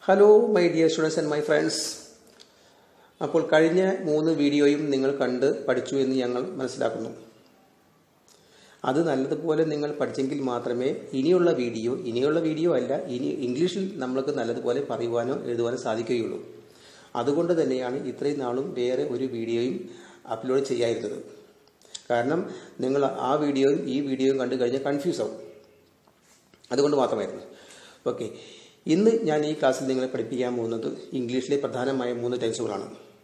hello my dear students and my friends അപ്പോൾ കഴിഞ്ഞ മൂന്ന് വീഡിയോയും നിങ്ങൾ കണ്ട് പഠിച്ചു എന്ന് ഞങ്ങൾ മനസ്സിലാക്കുന്നു അത് നല്ലതുപോലെ നിങ്ങൾ പഠിച്ചെങ്കിൽ മാത്രമേ ഇനിയുള്ള വീഡിയോ ഇനിയുള്ള വീഡിയോ അല്ല ഇനി ഇംഗ്ലീഷിൽ നമ്മൾക്ക് നല്ലതുപോലെ പറയുവാനോ എഴുതുവാനോ സാധിക്കുകയുള്ളൂ അതുകൊണ്ട് തന്നെയാണ് ഇത്രയും നാളും വേറെ ഒരു വീഡിയോയും അപ്ലോഡ് ചെയ്യാതിരുന്നത് കാരണം നിങ്ങൾ ആ വീഡിയോയും ഈ വീഡിയോയും കണ്ടു കഴിഞ്ഞാൽ കൺഫ്യൂസ് ആവും അതുകൊണ്ട് മാത്രമായിരുന്നു ഓക്കെ ഇന്ന് ഞാൻ ഈ ക്ലാസ്സിൽ നിങ്ങളെ പഠിപ്പിക്കാൻ പോകുന്നത് ഇംഗ്ലീഷിലെ പ്രധാനമായ മൂന്ന് ടെൻസുകളാണ്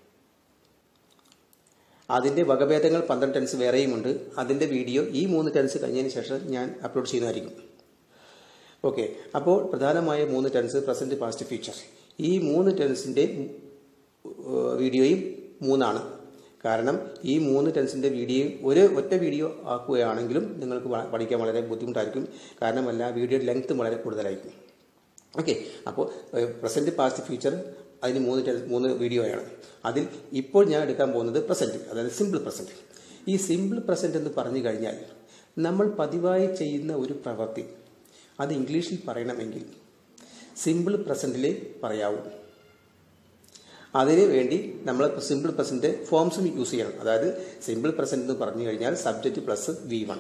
അതിൻ്റെ വകഭേദങ്ങൾ പന്ത്രണ്ട് ടെൻസ് വേറെയുമുണ്ട് അതിൻ്റെ വീഡിയോ ഈ മൂന്ന് ടെൻസ് കഴിഞ്ഞതിന് ശേഷം ഞാൻ അപ്ലോഡ് ചെയ്യുന്നതായിരിക്കും ഓക്കെ അപ്പോൾ പ്രധാനമായ മൂന്ന് ടെൻസ് പ്രസൻറ്റ് പാസ്റ്റ് ഫ്യൂച്ചർ ഈ മൂന്ന് ടെൻസിൻ്റെ വീഡിയോയും മൂന്നാണ് കാരണം ഈ മൂന്ന് ടെൻസിൻ്റെ വീഡിയോ ഒരു ഒറ്റ വീഡിയോ ആക്കുകയാണെങ്കിലും നിങ്ങൾക്ക് പഠിക്കാൻ വളരെ ബുദ്ധിമുട്ടായിരിക്കും കാരണമല്ല വീഡിയോയുടെ ലെങ്ത് വളരെ കൂടുതലായിരിക്കും ഓക്കെ അപ്പോൾ പ്രസൻറ്റ് പാസ്റ്റ് ഫ്യൂച്ചർ അതിന് മൂന്ന് ടെൻ മൂന്ന് വീഡിയോയാണ് അതിൽ ഇപ്പോൾ ഞാൻ എടുക്കാൻ പോകുന്നത് പ്രസൻറ്റ് അതായത് സിമ്പിൾ പ്രസൻറ്റ് ഈ സിമ്പിൾ പ്രസൻറ്റ് എന്ന് പറഞ്ഞു കഴിഞ്ഞാൽ നമ്മൾ പതിവായി ചെയ്യുന്ന ഒരു പ്രവൃത്തി അത് ഇംഗ്ലീഷിൽ പറയണമെങ്കിൽ സിമ്പിൾ പ്രസൻറ്റിലേ പറയാവൂ അതിന് വേണ്ടി നമ്മൾ സിമ്പിൾ പ്രസൻറ്റ് ഫോംസും യൂസ് ചെയ്യണം അതായത് സിമ്പിൾ പ്രസൻറ്റ് എന്ന് പറഞ്ഞു കഴിഞ്ഞാൽ സബ്ജക്റ്റ് പ്ലസ് വി വൺ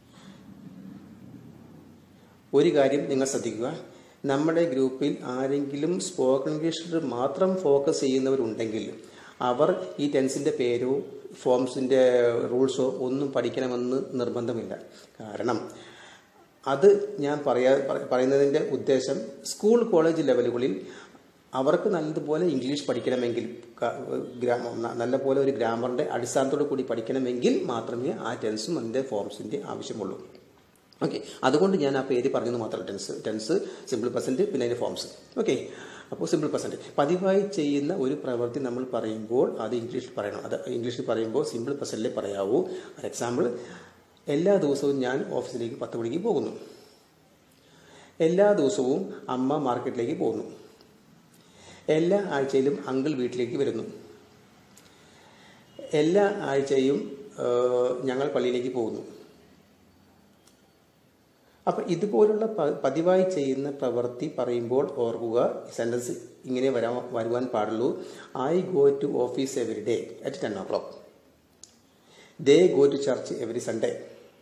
ഒരു കാര്യം നിങ്ങൾ ശ്രദ്ധിക്കുക നമ്മുടെ ഗ്രൂപ്പിൽ ആരെങ്കിലും സ്പോക്കൺ ഇംഗ്ലീഷിൽ മാത്രം ഫോക്കസ് ചെയ്യുന്നവരുണ്ടെങ്കിൽ അവർ ഈ ടെൻസിൻ്റെ പേരോ ഫോംസിൻ്റെ റൂൾസോ ഒന്നും പഠിക്കണമെന്ന് നിർബന്ധമില്ല കാരണം അത് ഞാൻ പറയാ പറയുന്നതിൻ്റെ ഉദ്ദേശം സ്കൂൾ കോളേജ് ലെവലുകളിൽ അവർക്ക് നല്ലതുപോലെ ഇംഗ്ലീഷ് പഠിക്കണമെങ്കിൽ നല്ലപോലെ ഒരു ഗ്രാമറിൻ്റെ അടിസ്ഥാനത്തോടു കൂടി പഠിക്കണമെങ്കിൽ മാത്രമേ ആ ടെൻസും അതിൻ്റെ ഫോംസിൻ്റെ ആവശ്യമുള്ളൂ ഓക്കെ അതുകൊണ്ട് ഞാൻ ആ പേര് പറഞ്ഞത് മാത്രം ടെൻസ് ടെൻസ് സിമ്പിൾ പ്രസൻറ്റ് പിന്നെ അതിൻ്റെ ഫോംസ് ഓക്കെ അപ്പോൾ സിമ്പിൾ പ്രസൻറ്റ് പതിവായി ചെയ്യുന്ന ഒരു പ്രവൃത്തി നമ്മൾ പറയുമ്പോൾ അത് ഇംഗ്ലീഷിൽ പറയണം അത് ഇംഗ്ലീഷിൽ പറയുമ്പോൾ സിമ്പിൾ പ്രസൻറ്റിലേ പറയാവൂ ഫോർ എക്സാമ്പിൾ എല്ലാ ദിവസവും ഞാൻ ഓഫീസിലേക്ക് പത്ത് മണിക്ക് പോകുന്നു എല്ലാ ദിവസവും അമ്മ മാർക്കറ്റിലേക്ക് പോകുന്നു എല്ലാ ആഴ്ചയിലും അങ്കിൾ വീട്ടിലേക്ക് വരുന്നു എല്ലാ ആഴ്ചയും ഞങ്ങൾ പള്ളിയിലേക്ക് പോകുന്നു അപ്പം ഇതുപോലുള്ള പതിവായി ചെയ്യുന്ന പ്രവൃത്തി പറയുമ്പോൾ ഓർക്കുക സെൻറ്റൻസ് ഇങ്ങനെ വരാൻ വരുവാൻ പാടുള്ളൂ I go to office every day at ten o'clock they go to church every Sunday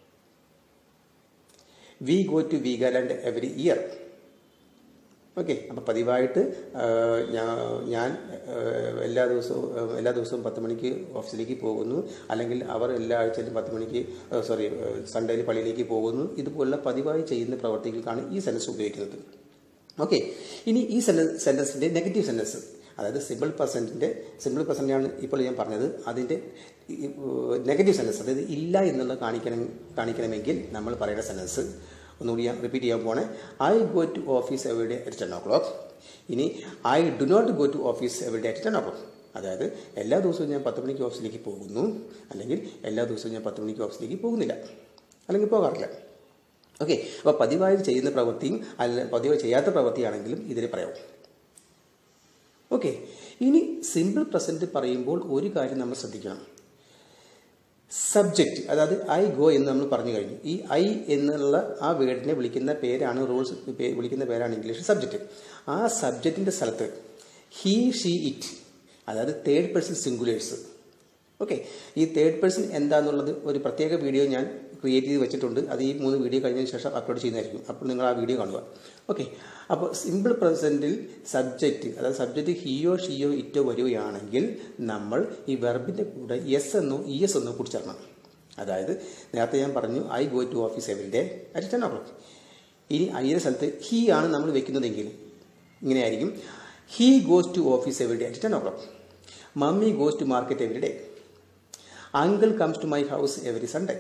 we go to Veegaland every year okay അപ്പോൾ പതിവായിട്ട് ഞാൻ എല്ലാ ദിവസവും എല്ലാ ദിവസവും പത്ത് മണിക്ക് ഓഫീസിലേക്ക് പോകുന്നു അല്ലെങ്കിൽ അവർ എല്ലാ ആഴ്ചയിലും പത്ത് മണിക്ക് സോറി സൺഡേയിൽ പള്ളിയിലേക്ക് പോകുന്നു ഇതുപോലുള്ള പതിവായി ചെയ്യുന്ന പ്രവർത്തികൾക്കാണ് ഈ സെൻറ്റൻസ് ഉപയോഗിക്കുന്നത് ഓക്കെ ഇനി ഈ സെൻറ്റൻസ് സെൻറ്റൻസിൻ്റെ നെഗറ്റീവ് സെൻറ്റൻസ് അതായത് സിമ്പിൾ പെർസെൻറ്റിൻ്റെ സിമ്പിൾ പെർസെൻറ്റാണ് ഇപ്പോൾ ഞാൻ പറഞ്ഞത് അതിൻ്റെ നെഗറ്റീവ് സെൻറ്റൻസ് അതായത് ഇല്ല എന്നുള്ള കാണിക്കണം കാണിക്കണമെങ്കിൽ നമ്മൾ പറയുന്ന സെൻറ്റൻസ് ഒന്നുകൂടി ഞാൻ റിപ്പീറ്റ് ചെയ്യാൻ പോണേ I go to office every day at ten o'clock ഇനി I do not go to office every day at ten o'clock അതായത് എല്ലാ ദിവസവും ഞാൻ പത്ത് മണിക്ക് ഓഫീസിലേക്ക് പോകുന്നു അല്ലെങ്കിൽ എല്ലാ ദിവസവും ഞാൻ പത്ത് മണിക്ക് ഓഫീസിലേക്ക് പോകുന്നില്ല അല്ലെങ്കിൽ പോകാറില്ല ഓക്കെ അപ്പോൾ പതിവായി ചെയ്യുന്ന പ്രവൃത്തിയും അല്ല പതിവായി ചെയ്യാത്ത പ്രവൃത്തിയാണെങ്കിലും ഇതിൽ പറയാവും ഓക്കെ ഇനി സിമ്പിൾ പ്രസൻറ്റ് പറയുമ്പോൾ ഒരു കാര്യം നമ്മൾ ശ്രദ്ധിക്കണം സബ്ജക്റ്റ് അതായത് ഐ ഗോ എന്ന് നമ്മൾ പറഞ്ഞു കഴിഞ്ഞു ഈ ഐ എന്നുള്ള ആ വേർഡിനെ വിളിക്കുന്ന പേരാണ് റൂൾസ് വിളിക്കുന്ന പേരാണ് ഇംഗ്ലീഷ് സബ്ജക്റ്റ് ആ സബ്ജക്റ്റിൻ്റെ സ്ഥലത്ത് ഹീ ഷീ ഇറ്റ് അതായത് തേർഡ് പേഴ്സൺ സിംഗുലേഴ്സ് ഓക്കെ ഈ തേർഡ് പേഴ്സൺ എന്താണെന്നുള്ളത് ഒരു പ്രത്യേക വീഡിയോ ഞാൻ ക്രിയേറ്റ് ചെയ്ത് വെച്ചിട്ടുണ്ട് അത് ഈ മൂന്ന് വീഡിയോ കഴിഞ്ഞതിന് ശേഷം അപ്ലോഡ് ചെയ്യുന്നതായിരിക്കും അപ്പോൾ നിങ്ങൾ ആ വീഡിയോ കാണുക ഓക്കെ അപ്പോൾ സിമ്പിൾ പ്രസൻറ്റിൽ സബ്ജക്റ്റ് അതായത് സബ്ജക്റ്റ് ഹിയോ ഷിയോ ഇറ്റോ വരികയാണെങ്കിൽ നമ്മൾ ഈ വെർബിൻ്റെ കൂടെ എസ് എന്നോ ഇ എസ് എന്നോ കൂടി ചേർക്കണം അതായത് നേരത്തെ ഞാൻ പറഞ്ഞു I go to office every day at ten o'clock ഇനി ഐയുടെ സ്ഥലത്ത് ഹീ ആണ് നമ്മൾ വെക്കുന്നതെങ്കിൽ ഇങ്ങനെയായിരിക്കും he goes to office every day at ten o'clock mummy goes to market every day uncle comes to my house every Sunday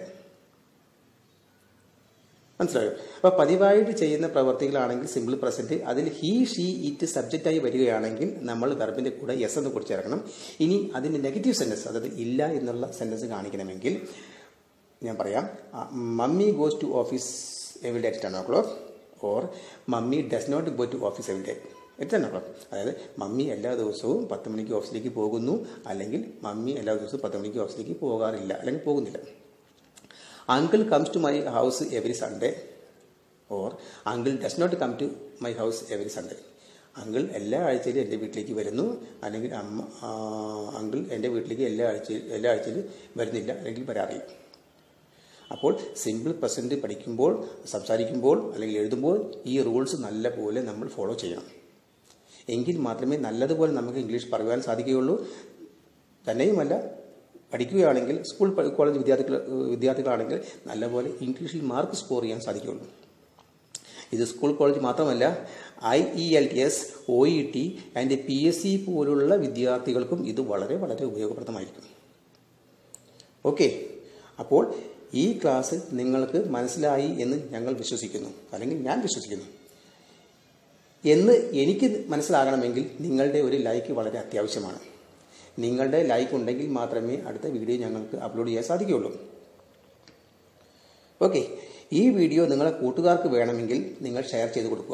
മനസ്സിലായോ അപ്പോൾ പതിവായിട്ട് ചെയ്യുന്ന പ്രവർത്തികളാണെങ്കിൽ സിമ്പിൾ പ്രസൻറ്റ് അതിൽ ഹീ ഷീ ഇറ്റ് സബ്ജക്റ്റായി വരികയാണെങ്കിൽ നമ്മൾ വെർബിൻ്റെ കൂടെ എസ് എന്ന് കൂടി ചേർക്കണം ഇനി അതിൻ്റെ നെഗറ്റീവ് സെൻറ്റൻസ് അതായത് ഇല്ല എന്നുള്ള സെൻറ്റൻസ് കാണിക്കണമെങ്കിൽ ഞാൻ പറയാം mummy goes to office every day at ten o'clock or mummy does not go to office every day at ten o'clock അതായത് മമ്മി എല്ലാ ദിവസവും പത്ത് മണിക്ക് ഓഫീസിലേക്ക് പോകുന്നു അല്ലെങ്കിൽ മമ്മി എല്ലാ ദിവസവും പത്ത് മണിക്ക് ഓഫീസിലേക്ക് പോകാറില്ല അല്ലെങ്കിൽ പോകുന്നില്ല uncle comes to my house every Sunday or uncle does not come to my house every Sunday uncle എല്ലാ ആഴ്ചയിലും എൻ്റെ വീട്ടിലേക്ക് വരുന്നു അല്ലെങ്കിൽ അമ്മ ആ, അങ്കിൾ എൻ്റെ വീട്ടിലേക്ക് എല്ലാ ആഴ്ചയിൽ എല്ലാ ആഴ്ചയിലും വരുന്നില്ല അല്ലെങ്കിൽ വരാറില്ല അപ്പോൾ സിമ്പിൾ പ്രസൻറ്റ് പഠിക്കുമ്പോൾ സംസാരിക്കുമ്പോൾ അല്ലെങ്കിൽ എഴുതുമ്പോൾ ഈ റൂൾസ് നല്ല പോലെ നമ്മൾ ഫോളോ ചെയ്യണം എങ്കിൽ മാത്രമേ നല്ലതുപോലെ നമുക്ക് ഇംഗ്ലീഷ് പറയുവാൻ സാധിക്കുകയുള്ളൂ തന്നെയുമല്ല പഠിക്കുകയാണെങ്കിൽ സ്കൂൾ പ- കോളേജ് വിദ്യാർത്ഥികൾ വിദ്യാർത്ഥികളാണെങ്കിൽ നല്ലപോലെ ഇംഗ്ലീഷിൽ മാർക്ക് സ്കോർ ചെയ്യാൻ സാധിക്കുകയുള്ളൂ ഇത് സ്കൂൾ കോളേജ് മാത്രമല്ല I E L T S O E T and P S C പോലുള്ള വിദ്യാർത്ഥികൾക്കും ഇത് വളരെ വളരെ ഉപയോഗപ്രദമായിരിക്കും ഓക്കെ അപ്പോൾ ഈ ക്ലാസ് നിങ്ങൾക്ക് മനസ്സിലായി എന്ന് ഞങ്ങൾ വിശ്വസിക്കുന്നു അല്ലെങ്കിൽ ഞാൻ വിശ്വസിക്കുന്നു എന്ന് എനിക്ക് മനസ്സിലാകണമെങ്കിൽ നിങ്ങളുടെ ഒരു ലൈക്ക് വളരെ അത്യാവശ്യമാണ് നിങ്ങളുടെ ലൈക്ക് ഉണ്ടെങ്കിൽ മാത്രമേ അടുത്ത വീഡിയോ ഞങ്ങൾക്ക് അപ്ലോഡ് ചെയ്യാൻ സാധിക്കുകയുള്ളൂ ഓക്കെ ഈ വീഡിയോ നിങ്ങളെ കൂട്ടുകാർക്ക് വേണമെങ്കിൽ നിങ്ങൾ ഷെയർ ചെയ്ത് കൊടുക്കുക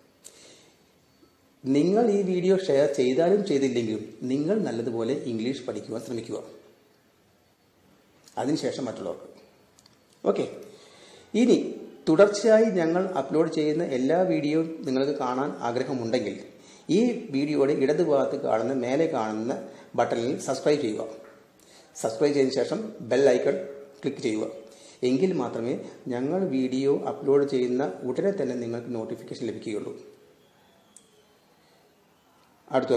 നിങ്ങൾ ഈ വീഡിയോ ഷെയർ ചെയ്താലും ചെയ്തില്ലെങ്കിലും നിങ്ങൾ നല്ലതുപോലെ ഇംഗ്ലീഷ് പഠിക്കുവാൻ ശ്രമിക്കുക അതിനുശേഷം മറ്റുള്ളവർക്ക് ഓക്കെ ഇനി തുടർച്ചയായി ഞങ്ങൾ അപ്ലോഡ് ചെയ്യുന്ന എല്ലാ വീഡിയോയും നിങ്ങൾക്ക് കാണാൻ ആഗ്രഹമുണ്ടെങ്കിൽ ഈ വീഡിയോയുടെ ഇടതുഭാഗത്ത് കാണുന്ന മേലെ കാണുന്ന ബട്ടണിൽ സബ്സ്ക്രൈബ് ചെയ്യുക സബ്സ്ക്രൈബ് ചെയ്തതിനു ശേഷം ബെൽ ഐക്കൺ ക്ലിക്ക് ചെയ്യുക എങ്കിൽ മാത്രമേ ഞങ്ങൾ വീഡിയോ അപ്ലോഡ് ചെയ്യുന്ന ഉടനെ തന്നെ നിങ്ങൾക്ക് നോട്ടിഫിക്കേഷൻ ലഭിക്കുകയുള്ളൂ അടുത്ത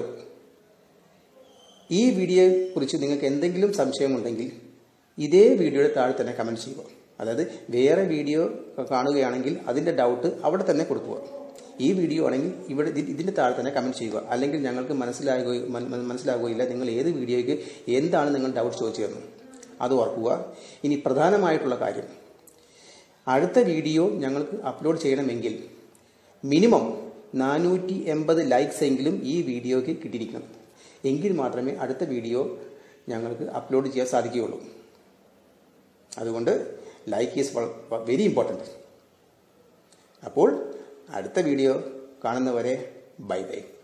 ഈ വീഡിയോയെ കുറിച്ച് നിങ്ങൾക്ക് എന്തെങ്കിലും സംശയമുണ്ടെങ്കിൽ ഇതേ വീഡിയോയുടെ താഴെ തന്നെ കമൻറ്റ് ചെയ്യുക അതായത് വേറെ വീഡിയോ കാണുകയാണെങ്കിൽ അതിൻ്റെ ഡൗട്ട് അവിടെ തന്നെ കൊടുക്കുക ഈ വീഡിയോ ആണെങ്കിൽ ഇവിടെ ഇതി- ഇതിൻ്റെ താഴെ തന്നെ കമൻറ്റ് ചെയ്യുക അല്ലെങ്കിൽ ഞങ്ങൾക്ക് മനസ്സിലാകുകയോ മന- മന- മനസ്സിലാകുകയില്ല നിങ്ങൾ ഏത് വീഡിയോയ്ക്ക് എന്താണ് നിങ്ങൾ ഡൗട്ട് ചോദിച്ചതെന്ന് അത് ഓർക്കുക ഇനി പ്രധാനമായിട്ടുള്ള കാര്യം അടുത്ത വീഡിയോ ഞങ്ങൾക്ക് അപ്ലോഡ് ചെയ്യണമെങ്കിൽ മിനിമം നാനൂറ്റി എൺപത് ലൈക്സ് എങ്കിലും ഈ വീഡിയോയ്ക്ക് കിട്ടിയിരിക്കണം എങ്കിൽ മാത്രമേ അടുത്ത വീഡിയോ ഞങ്ങൾക്ക് അപ്ലോഡ് ചെയ്യാൻ സാധിക്കുകയുള്ളൂ അതുകൊണ്ട് ലൈക്ക് ഈസ് വെരി ഇമ്പോർട്ടൻറ്റ് അപ്പോൾ അടുത്ത വീഡിയോ കാണുന്നവരെ ബൈ ബൈ